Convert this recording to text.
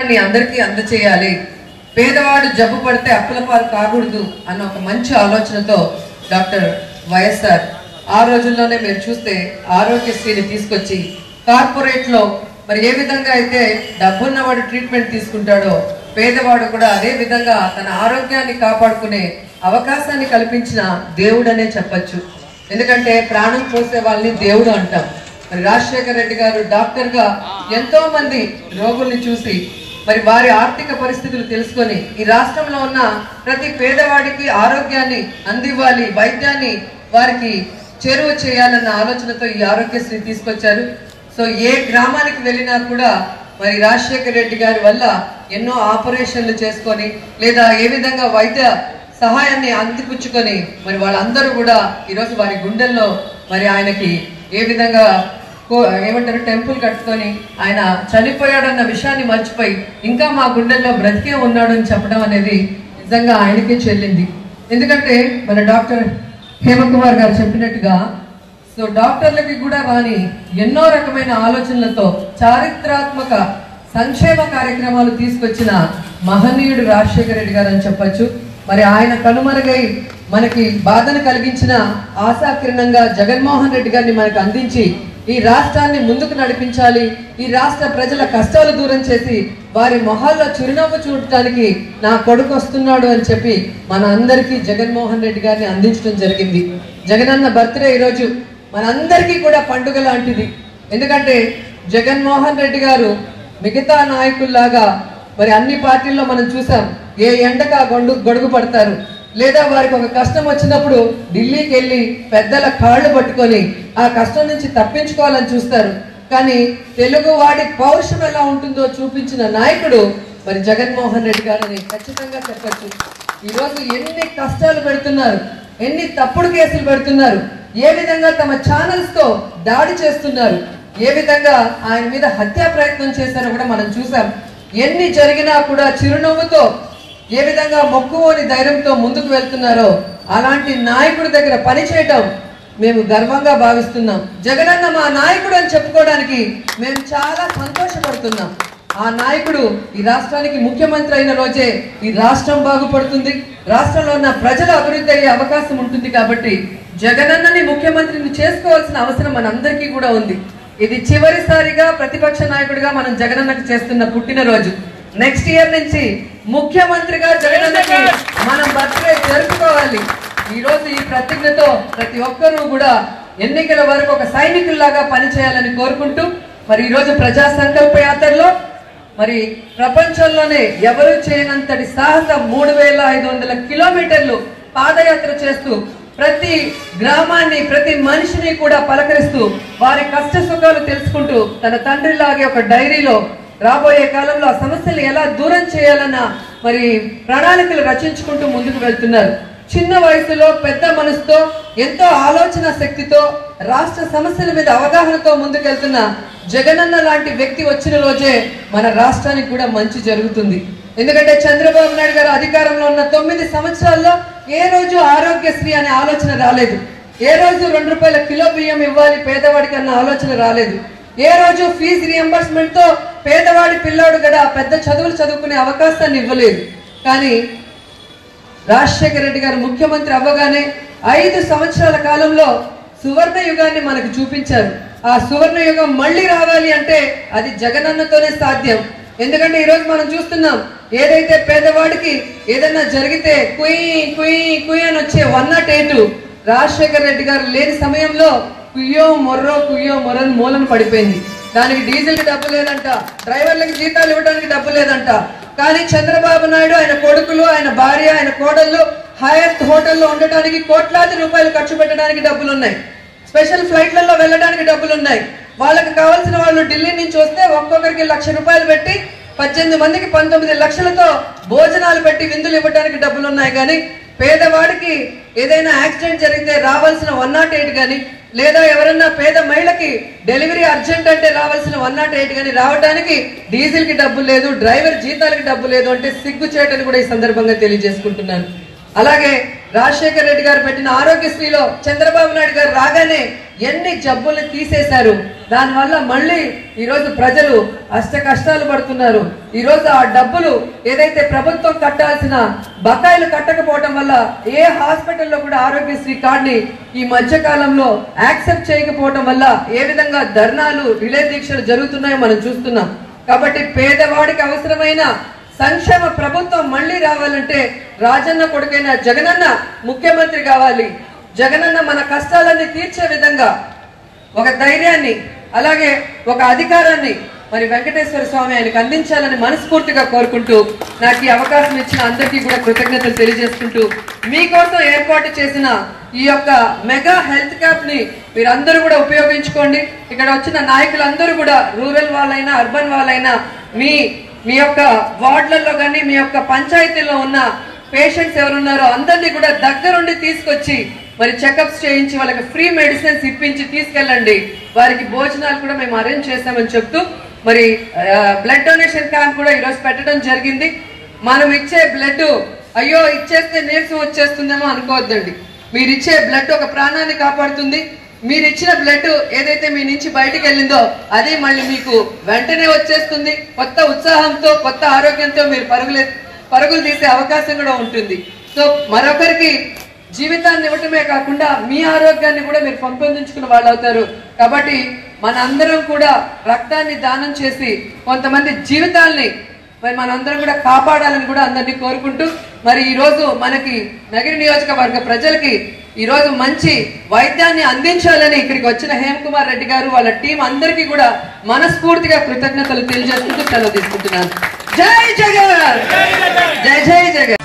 ని అందరికీ అందచేయాలి పేదవాడు జబ్బు పడితే అప్పుల పాలు కాకూడదు అన్న ఒక మంచి ఆలోచనతో డాక్టర్ వైఎస్ఆర్ ఆ రోజుల్లోనే మీరు చూస్తే ఆరోగ్యశ్రీని తీసుకొచ్చి కార్పొరేట్ లో మరి ఏ విధంగా అయితే డబ్బున్నవాడు ట్రీట్మెంట్ తీసుకుంటాడో పేదవాడు కూడా అదే విధంగా తన ఆరోగ్యాన్ని కాపాడుకునే అవకాశాన్ని కల్పించిన దేవుడనే చెప్పొచ్చు ఎందుకంటే ప్రాణం పోసే వాళ్ళని దేవుడు అంటాం మరి రాజశేఖర రెడ్డి గారు డాక్టర్ గా ఎంతో మంది రోగుల్ని చూసి మరి వారి ఆర్థిక పరిస్థితులు తెలుసుకొని ఈ రాష్ట్రంలో ఉన్న ప్రతి పేదవాడికి ఆరోగ్యాన్ని అందివ్వాలి వైద్యాన్ని వారికి చేరువ చేయాలన్న ఆలోచనతో ఈ ఆరోగ్యశ్రీ తీసుకొచ్చారు సో ఏ గ్రామానికి వెళ్ళినా కూడా మరి రాజశేఖర రెడ్డి గారి వల్ల ఎన్నో ఆపరేషన్లు చేసుకొని లేదా ఏ విధంగా వైద్య సహాయాన్ని అందిపుచ్చుకొని మరి వాళ్ళందరూ కూడా ఈరోజు వారి గుండెల్లో మరి ఆయనకి ఏ విధంగా కో- ఏమంటారు టెంపుల్ కట్టుకొని ఆయన చనిపోయాడన్న విషయాన్ని మర్చిపోయి ఇంకా మా గుండెల్లో బ్రతికే ఉన్నాడు అని చెప్పడం అనేది నిజంగా ఆయనకే చెల్లింది ఎందుకంటే మన డాక్టర్ హేమకుమార్ గారు చెప్పినట్టుగా సో డాక్టర్లకి కూడా రాని ఎన్నో రకమైన ఆలోచనలతో చారిత్రాత్మక సంక్షేమ కార్యక్రమాలు తీసుకొచ్చిన మహనీయుడు రాజశేఖర రెడ్డి గారు అని చెప్పొచ్చు మరి ఆయన కనుమరుగై మనకి బాధను కలిగించిన ఆశాకిరణంగా జగన్మోహన్ రెడ్డి గారిని మనకు అందించి ఈ రాష్ట్రాన్ని ముందుకు నడిపించాలి ఈ రాష్ట్ర ప్రజల కష్టాలు దూరం చేసి వారి మొహాల్లో చిరునవ్వు చూడటానికి నా కొడుకు వస్తున్నాడు అని చెప్పి మన అందరికీ జగన్మోహన్ రెడ్డి గారిని అందించడం జరిగింది జగనన్న బర్త్డే ఈరోజు మనందరికీ కూడా పండుగ లాంటిది ఎందుకంటే జగన్మోహన్ రెడ్డి గారు మిగతా నాయకుల్లాగా మరి అన్ని పార్టీల్లో మనం చూసాం ఏ ఎండక గొండు గొడుగు పడతారు లేదా వారికి ఒక కష్టం వచ్చినప్పుడు ఢిల్లీకి వెళ్ళి పెద్దల కాళ్ళు పట్టుకొని ఆ కష్టం నుంచి తప్పించుకోవాలని చూస్తారు కానీ తెలుగు వాడి పౌరుషం ఎలా ఉంటుందో చూపించిన నాయకుడు మరి జగన్మోహన్ రెడ్డి గారని ఖచ్చితంగా చెప్పొచ్చు ఈరోజు ఎన్ని కష్టాలు పెడుతున్నారు ఎన్ని తప్పుడు కేసులు పెడుతున్నారు ఏ విధంగా తమ ఛానల్స్ తో దాడి చేస్తున్నారు ఏ విధంగా ఆయన మీద హత్యా ప్రయత్నం చేశారో కూడా మనం చూసాం ఎన్ని జరిగినా కూడా చిరునవ్వుతో ఏ విధంగా మొక్కువోని ధైర్యంతో ముందుకు వెళ్తున్నారో అలాంటి నాయకుడి దగ్గర పని చేయటం మేము గర్వంగా భావిస్తున్నాం జగనన్న మా నాయకుడు అని చెప్పుకోవడానికి మేము చాలా సంతోషపడుతున్నాం ఆ నాయకుడు ఈ రాష్ట్రానికి ముఖ్యమంత్రి అయిన రోజే ఈ రాష్ట్రం బాగుపడుతుంది రాష్ట్రంలో ఉన్న ప్రజల అభివృద్ధి అయ్యే అవకాశం ఉంటుంది కాబట్టి జగనన్నని ముఖ్యమంత్రిని చేసుకోవాల్సిన అవసరం మనందరికీ కూడా ఉంది ఇది చివరిసారిగా ప్రతిపక్ష నాయకుడిగా మనం జగనన్నకు చేస్తున్న పుట్టినరోజు నెక్స్ట్ ఇయర్ నుంచి ముఖ్యమంత్రిగా జగనన్నకి మనం బర్త్డే జరుపుకోవాలి ఈ రోజు ఈ ప్రతిజ్ఞతో ప్రతి ఒక్కరూ కూడా ఎన్నికల వరకు ఒక సైనికుల్లాగా పనిచేయాలని కోరుకుంటూ మరి ఈ రోజు ప్రజా సంకల్ప యాత్రలో మరి ప్రపంచంలోనే ఎవరు చేయనంతటి సాహసం మూడు వేల ఐదు వందల కిలోమీటర్లు పాదయాత్ర చేస్తూ ప్రతి గ్రామాన్ని ప్రతి మనిషిని కూడా పలకరిస్తూ వారి కష్ట సుఖాలు తెలుసుకుంటూ తన తండ్రిలాగే ఒక డైరీలో రాబోయే కాలంలో ఆ సమస్యలు ఎలా దూరం చేయాలన్న మరి ప్రణాళికలు రచించుకుంటూ ముందుకు వెళ్తున్నారు చిన్న వయసులో పెద్ద మనసుతో ఎంతో ఆలోచన శక్తితో రాష్ట్ర సమస్యల మీద అవగాహనతో ముందుకెళ్తున్న జగనన్న లాంటి వ్యక్తి వచ్చిన రోజే మన రాష్ట్రానికి కూడా మంచి జరుగుతుంది ఎందుకంటే చంద్రబాబు నాయుడు గారు అధికారంలో ఉన్న తొమ్మిది సంవత్సరాల్లో ఏ రోజు ఆరోగ్యశ్రీ అనే ఆలోచన రాలేదు ఏ రోజు రెండు రూపాయల కిలో బియ్యం ఇవ్వాలి పేదవాడికి అన్న ఆలోచన రాలేదు ఏ రోజు ఫీజు రియంబర్స్మెంట్ తో పేదవాడి పిల్లాడు గడ పెద్ద చదువులు చదువుకునే అవకాశాన్ని ఇవ్వలేదు కానీ రాజశేఖర రెడ్డి గారు ముఖ్యమంత్రి అవ్వగానే ఐదు సంవత్సరాల కాలంలో సువర్ణ యుగాన్ని మనకు చూపించారు ఆ సువర్ణ యుగం మళ్ళీ రావాలి అంటే అది జగనన్నతోనే సాధ్యం ఎందుకంటే ఈరోజు మనం చూస్తున్నాం ఏదైతే పేదవాడికి ఏదైనా జరిగితే కుయ్ కుయ్ కుయ్ అని వచ్చే one nought eight Rajasekhara Reddy గారు లేని సమయంలో కుయ్యో మొర్రో కుయ్యో మొర్రని మూలను పడిపోయింది దానికి డీజిల్ కి డబ్బు లేదంట డ్రైవర్లకి జీతాలు ఇవ్వడానికి డబ్బు లేదంట కానీ చంద్రబాబు నాయుడు ఆయన కొడుకులు ఆయన భార్య ఆయన కోడళ్ళు హయత్ హోటల్లో ఉండటానికి కోట్లాది రూపాయలు ఖర్చు పెట్టడానికి డబ్బులు ఉన్నాయి స్పెషల్ ఫ్లైట్లలో వెళ్ళడానికి డబ్బులు ఉన్నాయి వాళ్ళకి కావాల్సిన వాళ్ళు ఢిల్లీ నుంచి వస్తే ఒక్కొక్కరికి లక్ష రూపాయలు పెట్టి పద్దెనిమిది మందికి పంతొమ్మిది లక్షలతో భోజనాలు పెట్టి విందులు ఇవ్వడానికి డబ్బులు ఉన్నాయి కానీ పేదవాడికి ఏదైనా యాక్సిడెంట్ జరిగితే రావాల్సిన వన్ నాట్ ఎయిట్ కానీ లేదా ఎవరన్నా పేద మహిళకి డెలివరీ అర్జెంట్ అంటే రావాల్సిన వన్ నాట్ ఎయిట్ కానీ రావడానికి డీజిల్ కి డబ్బు లేదు డ్రైవర్ జీతాలకి డబ్బు లేదు అంటే సిగ్గు చేయటని కూడా ఈ సందర్భంగా తెలియజేసుకుంటున్నాను అలాగే రాజశేఖర రెడ్డి గారు పెట్టిన ఆరోగ్యశ్రీలో చంద్రబాబు నాయుడు గారు రాగానే ఎన్ని జబ్బుల్ని తీసేశారు దానివల్ల మళ్ళీ ఈరోజు ప్రజలు అష్ట కష్టాలు పడుతున్నారు ఈరోజు ఆ డబ్బులు ఏదైతే ప్రభుత్వం కట్టాల్సిన బకాయిలు కట్టకపోవడం వల్ల ఏ హాస్పిటల్లో కూడా ఆరోగ్యశ్రీ కార్డుని ఈ మధ్య కాలంలో యాక్సెప్ట్ చేయకపోవడం వల్ల ఏ విధంగా ధర్నాలు రిలే దీక్షలు జరుగుతున్నాయో మనం చూస్తున్నాం కాబట్టి పేదవాడికి అవసరమైన సంక్షేమ ప్రభుత్వం మళ్ళీ రావాలంటే రాజన్న కొడుకైన జగనన్న ముఖ్యమంత్రి కావాలి జగనన్న మన కష్టాలన్నీ తీర్చే విధంగా ఒక ధైర్యాన్ని అలాగే ఒక అధికారాన్ని మరి వెంకటేశ్వర స్వామి ఆయనకు అందించాలని మనస్ఫూర్తిగా కోరుకుంటూ నాకు ఈ అవకాశం ఇచ్చిన అందరికీ కూడా కృతజ్ఞతలు తెలియజేసుకుంటూ మీకోసం ఏర్పాటు చేసిన ఈ యొక్క మెగా హెల్త్ క్యాంప్ ని మీరందరూ కూడా ఉపయోగించుకోండి ఇక్కడ వచ్చిన నాయకులందరూ కూడా రూరల్ వాళ్ళైనా అర్బన్ వాళ్ళైనా మీ మీ యొక్క వార్డులలో కానీ మీ యొక్క పంచాయతీలో ఉన్న పేషెంట్స్ ఎవరున్నారో అందరినీ కూడా దగ్గరుండి తీసుకొచ్చి మరి చెకప్స్ చేయించి వాళ్ళకి ఫ్రీ మెడిసిన్స్ ఇప్పించి తీసుకెళ్ళండి వారికి భోజనాలు కూడా మేము అరేంజ్ చేస్తామని చెప్తూ మరి బ్లడ్ డొనేషన్ క్యాంప్ కూడా ఈరోజు పెట్టడం జరిగింది మనం ఇచ్చే బ్లడ్ అయ్యో ఇచ్చేస్తే నీరసం వచ్చేస్తుందేమో అనుకోవద్దండి మీరు ఇచ్చే బ్లడ్ ఒక ప్రాణాన్ని కాపాడుతుంది మీరు ఇచ్చిన బ్లడ్ ఏదైతే మీ నుంచి బయటికి వెళ్ళిందో అది మళ్ళీ మీకు వెంటనే వచ్చేస్తుంది కొత్త ఉత్సాహంతో కొత్త ఆరోగ్యంతో మీరు పరుగులే పరుగులు తీసే అవకాశం కూడా ఉంటుంది సో మరొకరికి జీవితాన్ని ఇవ్వటమే కాకుండా మీ ఆరోగ్యాన్ని కూడా మీరు పెంపొందించుకున్న వాళ్ళు అవుతారు కాబట్టి మనందరం కూడా రక్తాన్ని దానం చేసి కొంతమంది జీవితాల్ని మరి మనందరం కూడా కాపాడాలని కూడా అందరినీ కోరుకుంటూ మరి ఈ రోజు మనకి నగిరి నియోజకవర్గ ప్రజలకి ఈ రోజు మంచి వైద్యాన్ని అందించాలని ఇక్కడికి వచ్చిన హేమ్ కుమార్ రెడ్డి గారు వాళ్ళ టీం అందరికీ కూడా మనస్ఫూర్తిగా కృతజ్ఞతలు తెలియజేసుకుంటూ సెలవు తీసుకుంటున్నాను జై జగన్ జై జై జగన్